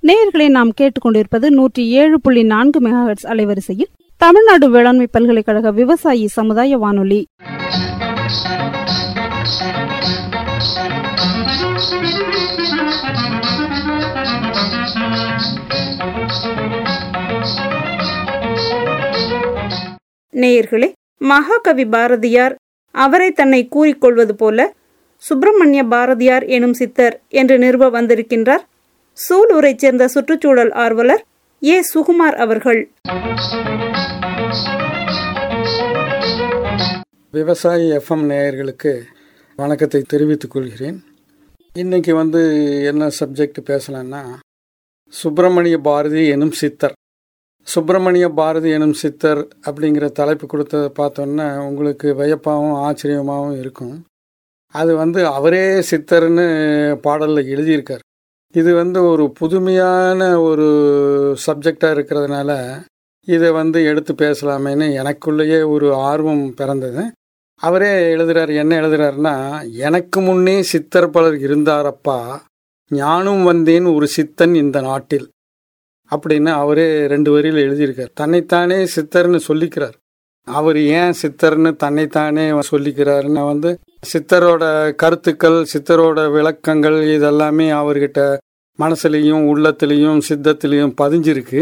நேயர்களை நாம் கேட்டுக்கொண்டிருப்பது நூற்றி ஏழு புள்ளி நான்கு மெகாஹெட்ஸ் அலைவரிசையில் தமிழ்நாடு வேளாண்மை பல்கலைக்கழக விவசாயி சமுதாய வானொலி நேயர்களே மகாகவி பாரதியார் அவரை தன்னை கூறிக்கொள்வது போல சுப்பிரமணிய பாரதியார் எனும் சித்தர் என்று நிறுவ வந்திருக்கின்றார் சூலூரைச் சேர்ந்த சுற்றுச்சூழல் ஆர்வலர் ஏ சுகுமார் அவர்கள் விவசாயி எஃப்எம் நேயர்களுக்கு வணக்கத்தை தெரிவித்துக் கொள்கிறேன் இன்னைக்கு வந்து என்ன சப்ஜெக்ட் பேசலான்னா சுப்பிரமணிய பாரதி எனும் சித்தர் சுப்பிரமணிய பாரதி எனும் சித்தர் அப்படிங்கிற தலைப்பு கொடுத்ததை பார்த்தோன்னா உங்களுக்கு வியப்பாகவும் ஆச்சரியமாகவும் இருக்கும் அது வந்து அவரே சித்தர்னு பாடலில் எழுதியிருக்கார் இது வந்து ஒரு புதுமையான ஒரு சப்ஜெக்டாக இருக்கிறதுனால இதை வந்து எடுத்து பேசலாமேன்னு எனக்குள்ளேயே ஒரு ஆர்வம் பிறந்தது அவரே எழுதுறாரு என்ன எழுதுறாருன்னா எனக்கு முன்னே சித்தர் பலர் இருந்தாரப்பா ஞானும் வந்தேன் ஒரு சித்தன் இந்த நாட்டில் அப்படின்னு அவரே ரெண்டு வரியில் எழுதியிருக்கார் தன்னைத்தானே சித்தர்னு சொல்லிக்கிறார் அவர் ஏன் சித்தர்னு தன்னைத்தானே சொல்லிக்கிறாருன்னு வந்து சித்தரோட கருத்துக்கள் சித்தரோட விளக்கங்கள் இதெல்லாமே அவர்கிட்ட மனசுலையும் உள்ளத்துலேயும் சித்தத்திலையும் பதிஞ்சிருக்கு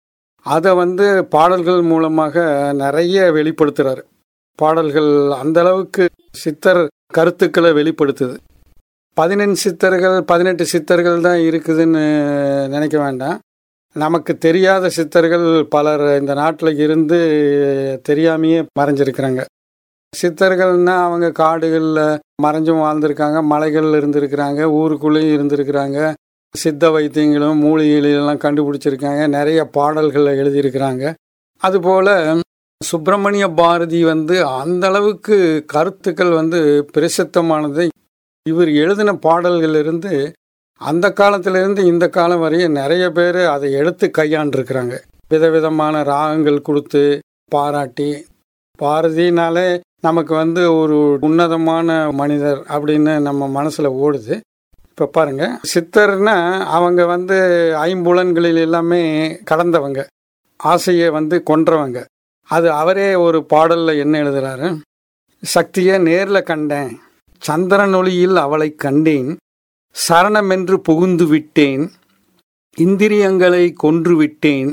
அதை வந்து பாடல்கள் மூலமாக நிறைய வெளிப்படுத்துகிறார் பாடல்கள் அந்த அளவுக்கு சித்தர் கருத்துக்களை வெளிப்படுத்துது பதினெண்டு சித்தர்கள் பதினெட்டு சித்தர்கள் தான் இருக்குதுன்னு நினைக்க வேண்டாம் நமக்கு தெரியாத சித்தர்கள் பலர் இந்த நாட்டில் இருந்து தெரியாமையே மறைஞ்சிருக்கிறாங்க சித்தர்கள்னா அவங்க காடுகளில் மறைஞ்சும் வாழ்ந்திருக்காங்க மலைகளில் இருந்திருக்கிறாங்க ஊருக்குள்ளேயும் இருந்திருக்கிறாங்க சித்த வைத்தியங்களும் மூலிகைகளெல்லாம் கண்டுபிடிச்சிருக்காங்க நிறைய பாடல்களை எழுதியிருக்கிறாங்க அதுபோல் சுப்பிரமணிய பாரதி வந்து அந்த அளவுக்கு கருத்துக்கள் வந்து பிரசித்தமானது இவர் எழுதின பாடல்களிலிருந்து அந்த காலத்திலிருந்து இந்த காலம் வரையும் நிறைய பேர் அதை எடுத்து கையாண்டிருக்கிறாங்க விதவிதமான ராகங்கள் கொடுத்து பாராட்டி பாரதினாலே நமக்கு வந்து ஒரு உன்னதமான மனிதர் அப்படின்னு நம்ம மனசில் ஓடுது இப்போ பாருங்க சித்தர்னா அவங்க வந்து ஐம்புலன்களில் எல்லாமே கடந்தவங்க ஆசையை வந்து கொன்றவங்க அது அவரே ஒரு பாடலில் என்ன எழுதுறாரு சக்தியை நேரில் கண்டேன் சந்திரன் ஒளியில் அவளை கண்டேன் சரணமென்று புகுந்து விட்டேன் இந்திரியங்களை கொன்று விட்டேன்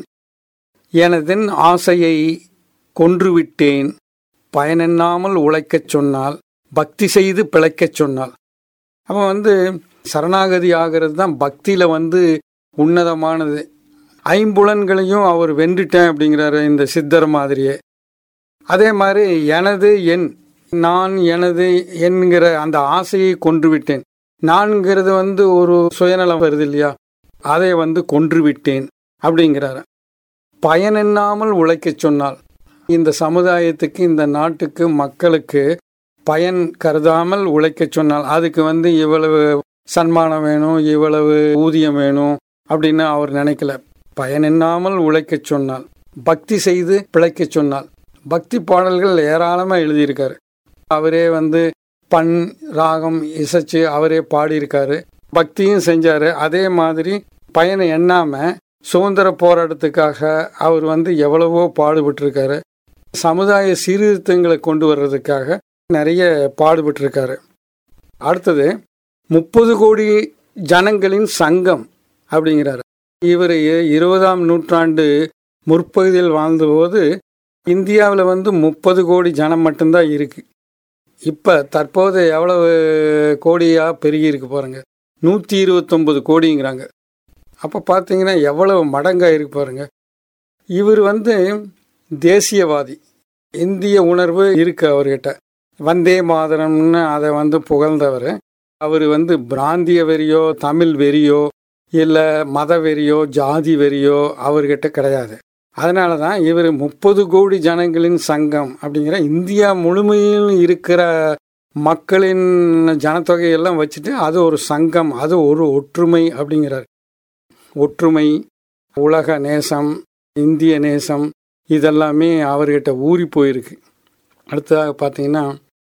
எனதின் ஆசையை கொன்றுவிட்டேன் பயனென்னாமல் உழைக்கச் சொன்னால் பக்தி செய்து பிழைக்கச் சொன்னால் அவன் வந்து சரணாகதி ஆகிறது தான் பக்தியில் வந்து உன்னதமானது ஐம்புலன்களையும் அவர் வென்றுட்டேன் அப்படிங்கிறாரு இந்த சித்தர் மாதிரியே அதே மாதிரி எனது என் நான் எனது என்கிற அந்த ஆசையை கொன்று விட்டேன் நான்கிறது வந்து ஒரு சுயநலம் வருது இல்லையா அதை வந்து கொன்று விட்டேன் அப்படிங்கிறாரு பயனென்னாமல் உழைக்கச் சொன்னால் இந்த சமுதாயத்துக்கு இந்த நாட்டுக்கு மக்களுக்கு பயன் கருதாமல் உழைக்கச் சொன்னால் அதுக்கு வந்து இவ்வளவு சன்மானம் வேணும் இவ்வளவு ஊதியம் வேணும் அப்படின்னு அவர் நினைக்கல பயனென்னாமல் உழைக்கச் சொன்னால் பக்தி செய்து பிழைக்கச் சொன்னால் பக்தி பாடல்கள் ஏராளமாக எழுதியிருக்காரு அவரே வந்து பண் ராகம் இசைச்சு அவரே பாடியிருக்காரு பக்தியும் செஞ்சார் அதே மாதிரி பயனை எண்ணாமல் சுதந்திர போராட்டத்துக்காக அவர் வந்து எவ்வளவோ பாடுபட்டிருக்காரு சமுதாய சீர்திருத்தங்களை கொண்டு வர்றதுக்காக நிறைய பாடுபட்டிருக்காரு அடுத்தது முப்பது கோடி ஜனங்களின் சங்கம் அப்படிங்கிறாரு இவர் இருபதாம் நூற்றாண்டு முற்பகுதியில் வாழ்ந்தபோது இந்தியாவில் வந்து முப்பது கோடி ஜனம் மட்டும்தான் இருக்கு இப்போ தற்போது எவ்வளவு கோடியாக பெருகி இருக்கு பாருங்க நூற்றி இருபத்தொம்பது கோடிங்கிறாங்க அப்போ பார்த்தீங்கன்னா எவ்வளவு மடங்காக இருக்கு பாருங்க இவர் வந்து தேசியவாதி இந்திய உணர்வு இருக்கு அவர்கிட்ட வந்தே மாதரம்னு அதை வந்து புகழ்ந்தவர் அவர் வந்து பிராந்திய வெறியோ தமிழ் வெறியோ இல்லை மத வெறியோ ஜாதி வெறியோ அவர்கிட்ட கிடையாது அதனால தான் இவர் முப்பது கோடி ஜனங்களின் சங்கம் அப்படிங்கிற இந்தியா முழுமையில் இருக்கிற மக்களின் ஜனத்தொகையெல்லாம் வச்சுட்டு அது ஒரு சங்கம் அது ஒரு ஒற்றுமை அப்படிங்கிறார் ஒற்றுமை உலக நேசம் இந்திய நேசம் இதெல்லாமே அவர்கிட்ட ஊறி போயிருக்கு அடுத்ததாக பார்த்தீங்கன்னா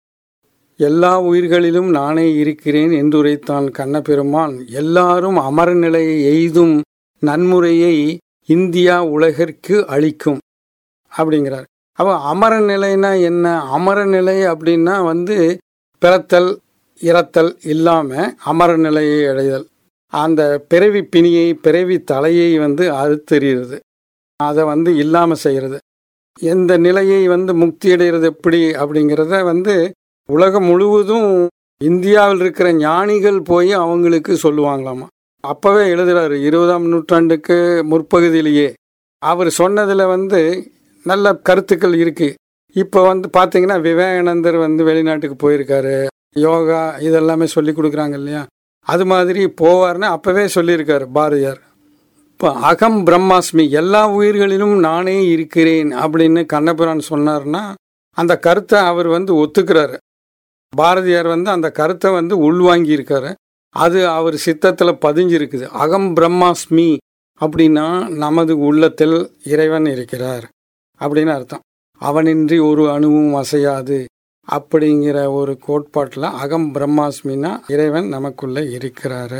எல்லா உயிர்களிலும் நானே இருக்கிறேன் என்றுரைத்தான் கண்ணபெருமான் எல்லாரும் அமரநிலையை எய்தும் நன்முறையை இந்தியா உலகிற்கு அளிக்கும் அப்படிங்கிறார் அப்போ அமர நிலைனா என்ன அமர நிலை அப்படின்னா வந்து பிறத்தல் இறத்தல் இல்லாமல் அமர நிலையை அடைதல் அந்த பிறவி பிணியை பிறவி தலையை வந்து அறுத்தெறிகிறது அதை வந்து இல்லாமல் செய்கிறது எந்த நிலையை வந்து முக்தி அடைகிறது எப்படி அப்படிங்கிறத வந்து உலகம் முழுவதும் இந்தியாவில் இருக்கிற ஞானிகள் போய் அவங்களுக்கு சொல்லுவாங்களாமா அப்போவே எழுதுறாரு இருபதாம் நூற்றாண்டுக்கு முற்பகுதியிலேயே அவர் சொன்னதில் வந்து நல்ல கருத்துக்கள் இருக்கு இப்போ வந்து பார்த்தீங்கன்னா விவேகானந்தர் வந்து வெளிநாட்டுக்கு போயிருக்காரு யோகா இதெல்லாமே சொல்லி கொடுக்குறாங்க இல்லையா அது மாதிரி போவார்னு அப்போவே சொல்லியிருக்காரு பாரதியார் இப்போ அகம் பிரம்மாஸ்மி எல்லா உயிர்களிலும் நானே இருக்கிறேன் அப்படின்னு கண்ணபுரான் சொன்னார்னா அந்த கருத்தை அவர் வந்து ஒத்துக்கிறாரு பாரதியார் வந்து அந்த கருத்தை வந்து உள்வாங்கி இருக்காரு அது அவர் சித்தத்தில் பதிஞ்சிருக்குது அகம் பிரம்மாஸ்மி அப்படின்னா நமது உள்ளத்தில் இறைவன் இருக்கிறார் அப்படின்னு அர்த்தம் அவனின்றி ஒரு அணுவும் அசையாது அப்படிங்கிற ஒரு கோட்பாட்டில் அகம் பிரம்மாஸ்மினா இறைவன் நமக்குள்ள இருக்கிறாரு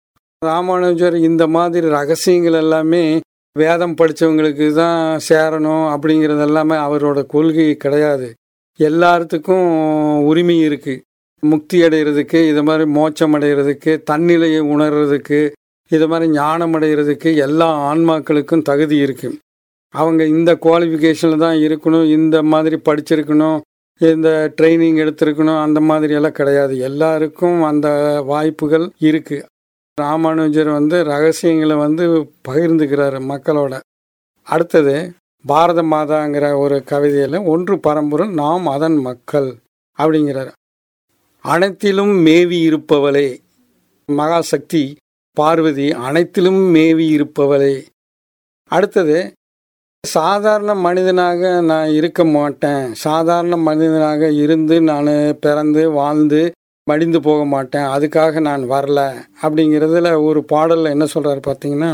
ராமானுஜர் இந்த மாதிரி ரகசியங்கள் எல்லாமே வேதம் படித்தவங்களுக்கு தான் சேரணும் அப்படிங்கிறது எல்லாமே அவரோட கொள்கை கிடையாது எல்லாத்துக்கும் உரிமை இருக்குது முக்தி அடைகிறதுக்கு இது மாதிரி மோட்சம் அடைகிறதுக்கு தன்னிலையை உணர்றதுக்கு இது மாதிரி ஞானம் அடைகிறதுக்கு எல்லா ஆன்மாக்களுக்கும் தகுதி இருக்குது அவங்க இந்த குவாலிஃபிகேஷனில் தான் இருக்கணும் இந்த மாதிரி படிச்சிருக்கணும் இந்த ட்ரைனிங் எடுத்திருக்கணும் அந்த மாதிரி எல்லாம் கிடையாது எல்லாருக்கும் அந்த வாய்ப்புகள் இருக்குது ராமானுஜர் வந்து ரகசியங்களை வந்து பகிர்ந்துக்கிறாரு மக்களோட அடுத்தது பாரத மாதாங்கிற ஒரு கவிதையில் ஒன்று பரம்பொருள் நாம் அதன் மக்கள் அப்படிங்கிறார் அனைத்திலும் மேவி இருப்பவளே மகாசக்தி பார்வதி அனைத்திலும் மேவி இருப்பவளே அடுத்தது சாதாரண மனிதனாக நான் இருக்க மாட்டேன் சாதாரண மனிதனாக இருந்து நான் பிறந்து வாழ்ந்து மடிந்து போக மாட்டேன் அதுக்காக நான் வரல அப்படிங்கிறதுல ஒரு பாடலில் என்ன சொல்கிறாரு பார்த்தீங்கன்னா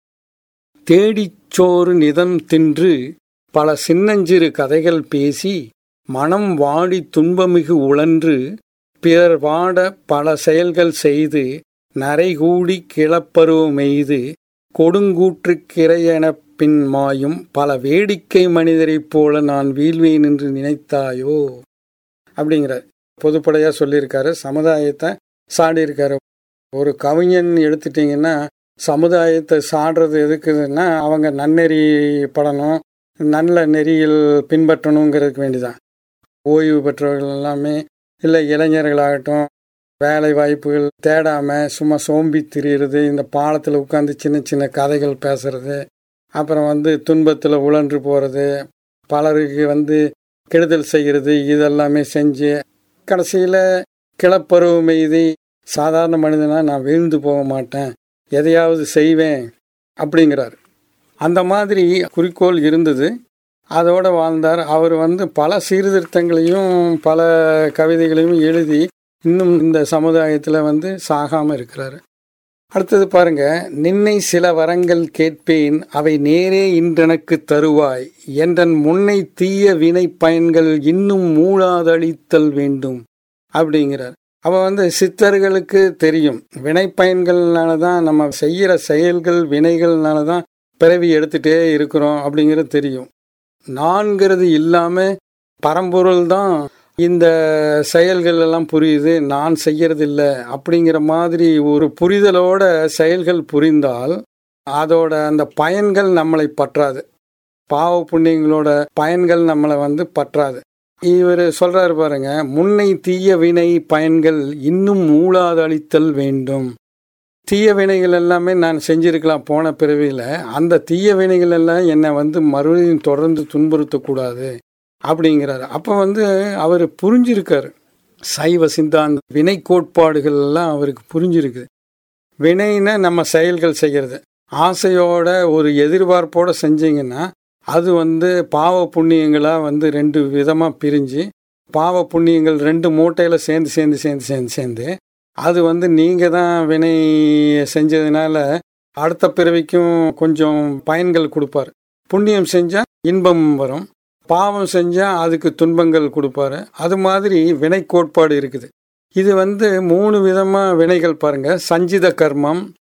தேடிச்சோறு நிதம் தின்று பல சின்னஞ்சிறு கதைகள் பேசி மனம் வாடி துன்பமிகு உழன்று பிறர் வாட பல செயல்கள் செய்து நரைகூடி கிளப்பருவமெய்து கொடுங்கூற்று கிரையென பின் மாயும் பல வேடிக்கை மனிதரைப் போல நான் வீழ்வேன் என்று நினைத்தாயோ அப்படிங்கிறார் பொதுப்படையாக சொல்லியிருக்காரு சமுதாயத்தை சாடியிருக்காரு ஒரு கவிஞன் எடுத்துட்டிங்கன்னா சமுதாயத்தை சாடுறது எதுக்குதுன்னா அவங்க நன்னெறி படணும் நல்ல நெறியில் பின்பற்றணுங்கிறதுக்கு வேண்டிதான் ஓய்வு பெற்றவர்கள் எல்லாமே இல்லை இளைஞர்களாகட்டும் வேலை வாய்ப்புகள் தேடாமல் சும்மா சோம்பி திரியிறது இந்த பாலத்தில் உட்காந்து சின்ன சின்ன கதைகள் பேசுறது அப்புறம் வந்து துன்பத்தில் உழன்று போகிறது பலருக்கு வந்து கெடுதல் செய்கிறது இதெல்லாமே செஞ்சு கடைசியில் கிளப்பருவம் எய்தி சாதாரண மனிதனாக நான் வீழ்ந்து போக மாட்டேன் எதையாவது செய்வேன் அப்படிங்கிறார் அந்த மாதிரி குறிக்கோள் இருந்தது அதோடு வாழ்ந்தார் அவர் வந்து பல சீர்திருத்தங்களையும் பல கவிதைகளையும் எழுதி இன்னும் இந்த சமுதாயத்தில் வந்து சாகாமல் இருக்கிறாரு அடுத்தது பாருங்க நின்னை சில வரங்கள் கேட்பேன் அவை நேரே இன்றெனக்கு தருவாய் என்றன் முன்னை தீய வினை பயன்கள் இன்னும் மூழாதளித்தல் வேண்டும் அப்படிங்கிறார் அவ வந்து சித்தர்களுக்கு தெரியும் வினை பயன்கள்னால தான் நம்ம செய்கிற செயல்கள் வினைகள்னால தான் பிறவி எடுத்துகிட்டே இருக்கிறோம் அப்படிங்கிறது தெரியும் நான்கிறது இல்லாமல் பரம்பொருள் தான் இந்த செயல்கள் எல்லாம் புரியுது நான் செய்யறது இல்லை அப்படிங்கிற மாதிரி ஒரு புரிதலோட செயல்கள் புரிந்தால் அதோட அந்த பயன்கள் நம்மளை பற்றாது பாவ புண்ணியங்களோட பயன்கள் நம்மளை வந்து பற்றாது இவர் சொல்றாரு பாருங்க முன்னை தீய வினை பயன்கள் இன்னும் மூளாதளித்தல் வேண்டும் தீய வினைகள் எல்லாமே நான் செஞ்சிருக்கலாம் போன பிறவியில் அந்த தீய வினைகள் எல்லாம் என்னை வந்து மறுபடியும் தொடர்ந்து துன்புறுத்தக்கூடாது அப்படிங்கிறாரு அப்போ வந்து அவர் புரிஞ்சிருக்காரு சைவ சித்தாந்த வினை கோட்பாடுகள் எல்லாம் அவருக்கு புரிஞ்சிருக்குது வினைன்னா நம்ம செயல்கள் செய்கிறது ஆசையோட ஒரு எதிர்பார்ப்போட செஞ்சீங்கன்னா அது வந்து பாவ புண்ணியங்களாக வந்து ரெண்டு விதமாக பிரிஞ்சு பாவ புண்ணியங்கள் ரெண்டு மூட்டையில் சேர்ந்து சேர்ந்து சேர்ந்து சேர்ந்து சேர்ந்து அது வந்து நீங்கள் தான் வினை செஞ்சதுனால அடுத்த பிறவிக்கும் கொஞ்சம் பயன்கள் கொடுப்பார் புண்ணியம் செஞ்சால் இன்பம் வரும் பாவம் செஞ்சால் அதுக்கு துன்பங்கள் கொடுப்பாரு அது மாதிரி வினை கோட்பாடு இருக்குது இது வந்து மூணு விதமாக வினைகள் பாருங்க சஞ்சித கர்மம்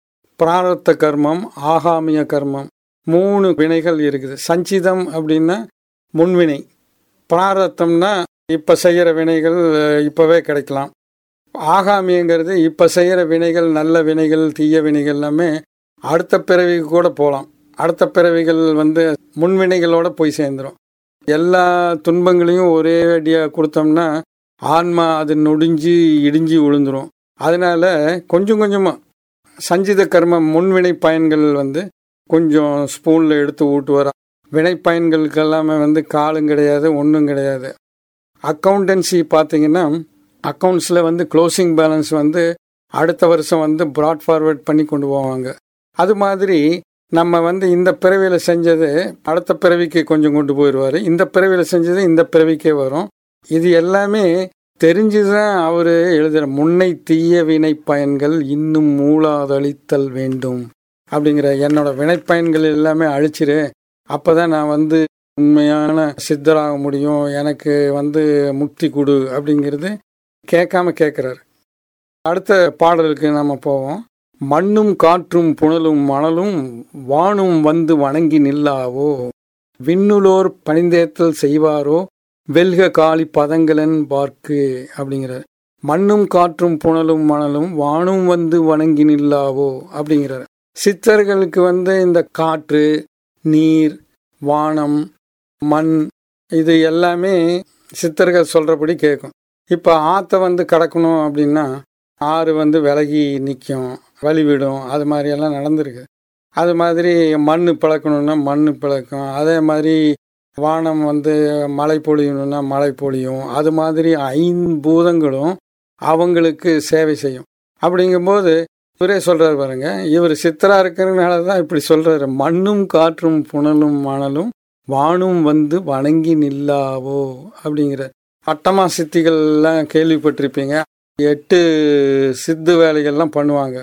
பிராரத்த கர்மம் ஆகாமிய கர்மம் மூணு வினைகள் இருக்குது சஞ்சிதம் அப்படின்னா முன்வினை பிராரத்தம்னா இப்போ செய்கிற வினைகள் இப்போவே கிடைக்கலாம் ஆகாமியங்கிறது இப்போ செய்கிற வினைகள் நல்ல வினைகள் தீய வினைகள் எல்லாமே அடுத்த பிறவிக்கு கூட போகலாம் அடுத்த பிறவிகள் வந்து முன்வினைகளோட போய் சேர்ந்துடும் எல்லா துன்பங்களையும் ஒரே அடியாக கொடுத்தோம்னா ஆன்மா அது நொடிஞ்சு இடிஞ்சு விழுந்துரும் அதனால கொஞ்சம் கொஞ்சமாக சஞ்சித கர்ம முன்வினை பயன்கள் வந்து கொஞ்சம் ஸ்பூனில் எடுத்து ஊட்டுவார் வினை பயன்களுக்கு எல்லாமே வந்து காலும் கிடையாது ஒன்றும் கிடையாது அக்கௌண்டன்சி பார்த்தீங்கன்னா அக்கௌண்ட்ஸில் வந்து க்ளோசிங் பேலன்ஸ் வந்து அடுத்த வருஷம் வந்து ப்ராட் ஃபார்வர்ட் பண்ணி கொண்டு போவாங்க அது மாதிரி நம்ம வந்து இந்த பிறவியில் செஞ்சது அடுத்த பிறவிக்கு கொஞ்சம் கொண்டு போயிடுவார் இந்த பிறவியில் செஞ்சது இந்த பிறவிக்கே வரும் இது எல்லாமே தெரிஞ்சுதான் அவர் எழுதுகிற முன்னை தீய வினை பயன்கள் இன்னும் மூளாதளித்தல் வேண்டும் அப்படிங்கிற என்னோட வினைப்பயன்கள் எல்லாமே அழிச்சிரு அப்பதான் நான் வந்து உண்மையான சித்தராக முடியும் எனக்கு வந்து முக்தி கொடு அப்படிங்கிறது கேட்காம கேட்குறாரு அடுத்த பாடலுக்கு நம்ம போவோம் மண்ணும் காற்றும் புனலும் மணலும் வானும் வந்து வணங்கி நில்லாவோ விண்ணுலோர் பணிந்தேத்தல் செய்வாரோ வெல்க காளி பதங்களன் பார்க்கு அப்படிங்கிறார் மண்ணும் காற்றும் புனலும் மணலும் வானும் வந்து வணங்கி நில்லாவோ அப்படிங்கிறார் சித்தர்களுக்கு வந்து இந்த காற்று நீர் வானம் மண் இது எல்லாமே சித்தர்கள் சொல்கிறபடி கேட்கும் இப்போ ஆற்றை வந்து கடக்கணும் அப்படின்னா ஆறு வந்து விலகி நிற்கும் வழிவிடும் அது மாதிரியெல்லாம் நடந்திருக்கு அது மாதிரி மண் பிளக்கணுன்னா மண் பிளக்கும் அதே மாதிரி வானம் வந்து மழை பொழியணும்னா மழை பொழியும் அது மாதிரி ஐம்பூதங்களும் அவங்களுக்கு சேவை செய்யும் அப்படிங்கும்போது இவரே சொல்றாரு பாருங்க இவர் சித்தரா இருக்கிறதுனால தான் இப்படி சொல்றாரு மண்ணும் காற்றும் புனலும் மணலும் வானும் வந்து வணங்கி நில்லாவோ அப்படிங்கிற அட்டமா சித்திகள்லாம் கேள்விப்பட்டிருப்பீங்க எட்டு சித்து வேலைகள்லாம் பண்ணுவாங்க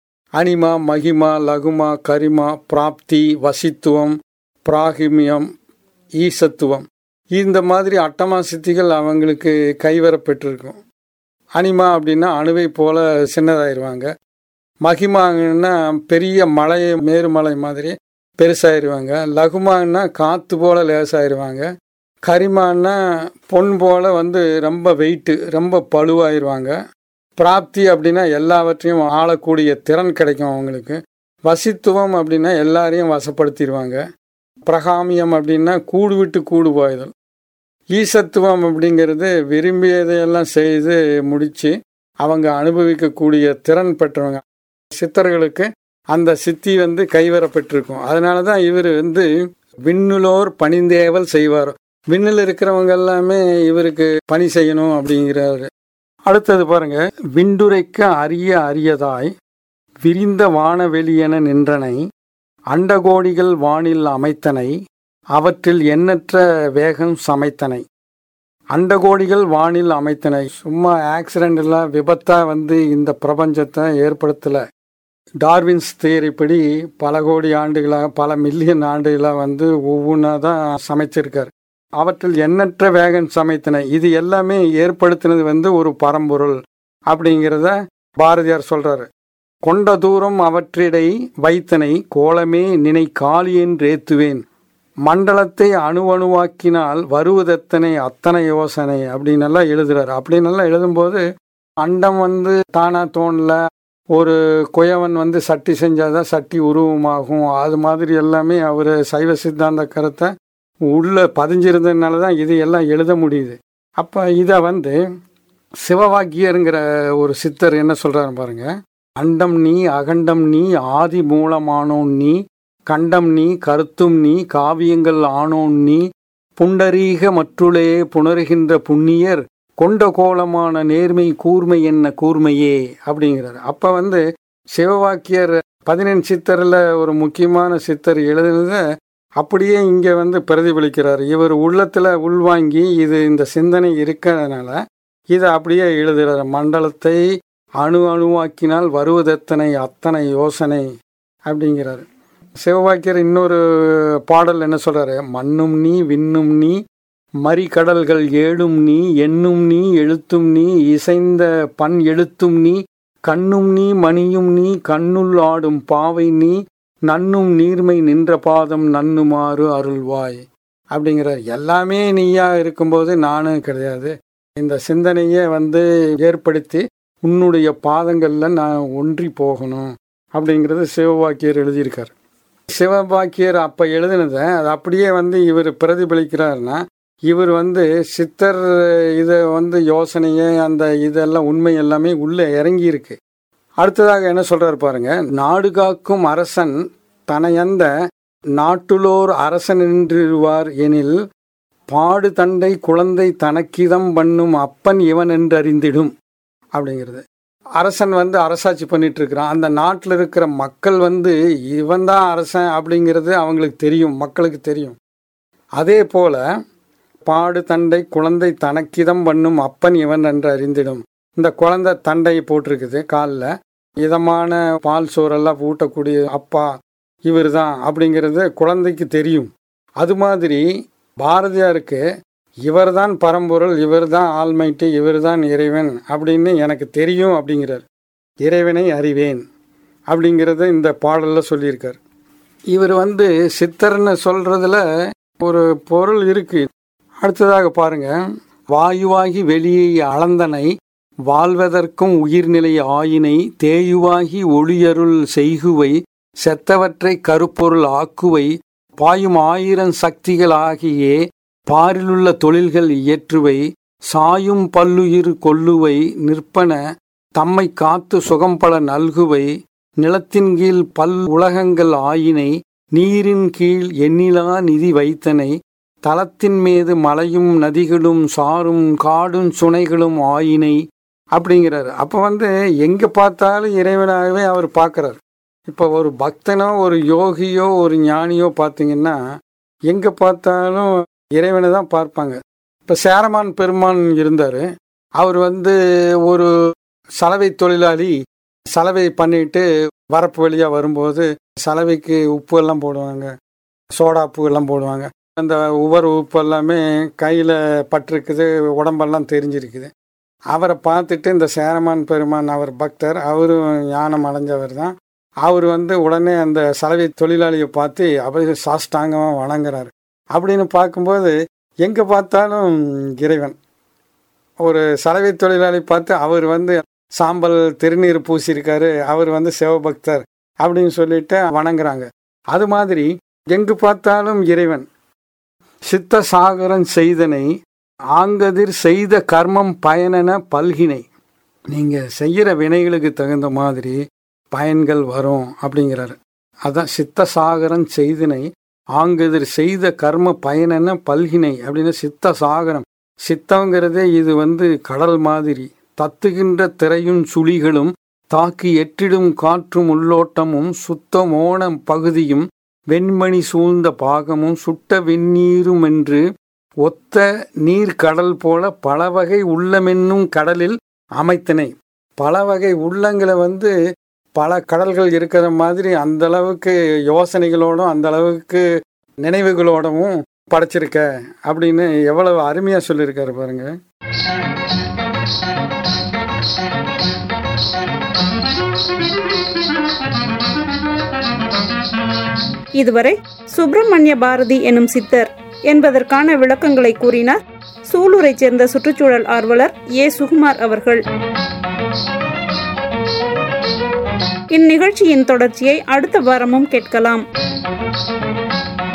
அனிமா மகிமா லகுமா கரிமா பிராப்தி வசித்துவம் பிராகிமியம் ஈசத்துவம் இந்த மாதிரி அட்டமா சித்திகள் அவங்களுக்கு கைவரப்பட்டிருக்கும் அனிமா அப்படின்னா அணுவை போல சின்னதாயிருவாங்க மகிமாங்கன்னா பெரிய மலை மேருமலை மாதிரி பெருசாயிருவாங்க லகுமான்னா காற்று போல லேசாயிருவாங்க கரிமான்னா பொன் போல வந்து ரொம்ப வெயிட்டு ரொம்ப பழுவாயிருவாங்க பிராப்தி அப்படின்னா எல்லாவற்றையும் ஆளக்கூடிய திறன் கிடைக்கும் அவங்களுக்கு வசித்துவம் அப்படின்னா எல்லாரையும் வசப்படுத்திடுவாங்க பிரகாமியம் அப்படின்னா கூடு விட்டு கூடு போயுதல் ஈசத்துவம் அப்படிங்கிறது விரும்பியதையெல்லாம் செய்து முடித்து அவங்க அனுபவிக்கக்கூடிய திறன் பெற்றவங்க சித்தர்களுக்கு அந்த சித்தி வந்து கைவரப்பட்டிருக்கும் அதனால தான் இவர் வந்து விண்ணுலோர் பணிந்தேவல் செய்வார் விண்ணில் இருக்கிறவங்க எல்லாமே இவருக்கு பணி செய்யணும் அப்படிங்கிறாரு அடுத்தது பாருங்க விண்டுரைக்க அரிய அரியதாய் விரிந்த வானவெளியென நின்றனை அண்டகோடிகள் வானில் அமைத்தனை அவற்றில் எண்ணற்ற வேகம் சமைத்தனை அண்டகோடிகள் வானில் அமைத்தனை சும்மா ஆக்சிடென்ட்ல விபத்தா வந்து இந்த பிரபஞ்சத்தை ஏற்படுத்தல டார்வின்ஸ் தேரிப்படி பல கோடி ஆண்டுகளாக பல மில்லியன் ஆண்டுகளாக வந்து ஒவ்வொன்றா தான் சமைச்சிருக்கார் அவற்றில் எண்ணற்ற வேகம் சமைத்தன இது எல்லாமே ஏற்படுத்தினது வந்து ஒரு பரம்பொருள் அப்படிங்கிறத பாரதியார் சொல்றாரு கொண்ட தூரம் அவற்றிடை வைத்தனை கோலமே நினை காளி என்றேத்துவேன் மண்டலத்தை அணு அணுவாக்கினால் வருவதெத்தனை அத்தனை யோசனை அப்படின்னு எல்லாம் எழுதுறாரு அப்படின்னு எல்லாம் எழுதும்போது அண்டம் வந்து தானா தோணல ஒரு குயவன் வந்து சட்டி செஞ்சாதான் சட்டி உருவமாகும் அது மாதிரி எல்லாமே அவர் சைவ சித்தாந்த கருத்தை உள்ள பதிஞ்சிருந்ததுனால தான் இது எல்லாம் எழுத முடியுது அப்போ இதை வந்து சிவவாக்கியருங்கிற ஒரு சித்தர் என்ன சொல்றாரு பாருங்க அண்டம் நீ அகண்டம் நீ ஆதி மூலமானோன் நீ கண்டம் நீ கருத்தும் நீ காவியங்கள் ஆனோன் நீ புண்டரீக மற்றுளே புணர்கின்ற புண்ணியர் கொண்ட கோலமான நேர்மை கூர்மை என்ன கூர்மையே அப்படிங்கிறார் அப்ப வந்து சிவவாக்கியர் பதினெண் சித்தர்ல ஒரு முக்கியமான சித்தர் எழுதுனதை அப்படியே இங்க வந்து பிரதிபலிக்கிறார் இவர் உள்ளத்துல உள்வாங்கி இது இந்த சிந்தனை இருக்கிறதுனால இதை அப்படியே எழுதுகிறார் மண்டலத்தை அணு அணுவாக்கினால் வருவதெத்தனை அத்தனை யோசனை அப்படிங்கிறார் சிவவாக்கியர் இன்னொரு பாடல் என்ன சொல்றாரு மண்ணும் நீ விண்ணும் நீ மறிகடல்கள் ஏழும் நீ எண்ணும் நீ எழுத்தும் நீ இசைந்த பண் எழுத்தும் நீ கண்ணும் நீ மணியும் நீ கண்ணுள் ஆடும் பாவை நீ நன்னும் நீர்மை நின்ற பாதம் நன்னுமாறு அருள்வாய் அப்படிங்கிறார் எல்லாமே நீயா இருக்கும்போது நானும் கிடையாது இந்த சிந்தனையை வந்து ஏற்படுத்தி உன்னுடைய பாதங்கள்ல நான் ஒன்றி போகணும் அப்படிங்கிறது சிவபாக்கியர் எழுதியிருக்கார் சிவபாக்கியர் அப்ப எழுதினதை அது அப்படியே வந்து இவர் பிரதிபலிக்கிறாருன்னா இவர் வந்து சித்தர் இதை வந்து யோசனையை அந்த இதெல்லாம் உண்மை எல்லாமே உள்ளே இறங்கி இருக்கு அடுத்ததாக என்ன சொல்றாரு பாருங்க நாடு காக்கும் அரசன் தனையந்த நாட்டுலோர் அரசன் என்றிருவார் எனில் பாடு தண்டை குழந்தை தனக்கிதம் பண்ணும் அப்பன் இவன் என்று அறிந்திடும் அப்படிங்கிறது அரசன் வந்து அரசாட்சி பண்ணிட்டு இருக்கிறான் அந்த நாட்டில் இருக்கிற மக்கள் வந்து இவன் தான் அரசன் அப்படிங்கிறது அவங்களுக்கு தெரியும் மக்களுக்கு தெரியும் அதே போல பாடு தண்டை குழந்தை தனக்கிதம் பண்ணும் அப்பன் இவன் என்று அறிந்திடும் இந்த குழந்தை தண்டை போட்டிருக்குது காலில் இதமான பால் சோறெல்லாம் ஊட்டக்கூடிய அப்பா இவர் தான் அப்படிங்கிறது குழந்தைக்கு தெரியும் அது மாதிரி பாரதியாருக்கு இவர் தான் பரம்பொருள் இவர் தான் ஆல்மைட்டு இவர் தான் இறைவன் அப்படின்னு எனக்கு தெரியும் அப்படிங்கிறார் இறைவனை அறிவேன் அப்படிங்கிறத இந்த பாடலில் சொல்லியிருக்கார் இவர் வந்து சித்தர்னு சொல்றதுல ஒரு பொருள் இருக்கு அடுத்ததாக பாருங்க வாயுவாகி வெளியை அளந்தனை வாழ்வதற்கும் உயிர்நிலை ஆயினை தேயுவாகி ஒளியருள் செய்குவை செத்தவற்றை கருப்பொருள் ஆக்குவை பாயும் ஆயிரம் சக்திகள் ஆகியே பாரிலுள்ள தொழில்கள் இயற்றுவை சாயும் பல்லுயிர் கொல்லுவை நிற்பன தம்மை காத்து சுகம்பல நல்குவை நிலத்தின் கீழ் பல் உலகங்கள் ஆயினை நீரின் கீழ் எண்ணிலா நிதி வைத்தனை தலத்தின் மீது மலையும் நதிகளும் சாரும் காடும் சுனைகளும் ஆயினை அப்படிங்கிறார் அப்போ வந்து எங்கே பார்த்தாலும் இறைவனாகவே அவர் பார்க்குறார் இப்போ ஒரு பக்தனோ ஒரு யோகியோ ஒரு ஞானியோ பார்த்தீங்கன்னா எங்கே பார்த்தாலும் இறைவனை தான் பார்ப்பாங்க இப்போ சேரமான் பெருமான் இருந்தார் அவர் வந்து ஒரு சலவை தொழிலாளி சலவை பண்ணிட்டு வரப்பு வழியாக வரும்போது சலவைக்கு உப்பு எல்லாம் போடுவாங்க சோடா உப்பு எல்லாம் போடுவாங்க அந்த உவர் உப்பு எல்லாமே கையில் பட்டிருக்குது உடம்பெல்லாம் தெரிஞ்சிருக்குது அவரை பார்த்துட்டு இந்த சேரமான் பெருமான் அவர் பக்தர் அவரும் ஞானம் அடைஞ்சவர் தான் அவர் வந்து உடனே அந்த சலவை தொழிலாளியை பார்த்து அவர் சாஷ்டாங்கமாக வணங்குறாரு அப்படின்னு பார்க்கும்போது எங்கே பார்த்தாலும் இறைவன் ஒரு சலவை தொழிலாளி பார்த்து அவர் வந்து சாம்பல் திருநீர் பூசியிருக்காரு அவர் வந்து சிவபக்தர் அப்படின்னு சொல்லிட்டு வணங்குறாங்க அது மாதிரி எங்கு பார்த்தாலும் இறைவன் சித்த சாகரன் செய்தனை ஆங்கதிர் செய்த கர்மம் பயனென பல்கினை நீங்க செய்யற வினைகளுக்கு தகுந்த மாதிரி பயன்கள் வரும் அப்படிங்கிறாரு அதான் சித்த சாகரன் செய்தனை ஆங்கதிர் செய்த கர்ம பயனென பல்கினை அப்படின்னு சித்த சாகரம் சித்தங்கிறதே இது வந்து கடல் மாதிரி தத்துகின்ற திரையும் சுழிகளும் தாக்கி எட்டிடும் காற்றும் உள்ளோட்டமும் சுத்த மோனம் பகுதியும் வெண்மணி சூழ்ந்த பாகமும் சுட்ட வெந்நீரும் என்று ஒத்த நீர் கடல் போல பல வகை உள்ளமென்னும் கடலில் அமைத்தனை பல வகை உள்ளங்களை வந்து பல கடல்கள் இருக்கிற மாதிரி அந்த அளவுக்கு யோசனைகளோடும் அந்த அளவுக்கு நினைவுகளோடவும் படைச்சிருக்க அப்படின்னு எவ்வளவு அருமையா சொல்லியிருக்காரு பாருங்க இதுவரை சுப்பிரமணிய பாரதி எனும் சித்தர் என்பதற்கான விளக்கங்களை கூறினார் சூலூரைச் சேர்ந்த சுற்றுச்சூழல் ஆர்வலர் ஏ சுகுமார் அவர்கள் இந்நிகழ்ச்சியின் தொடர்ச்சியை அடுத்த வாரமும் கேட்கலாம்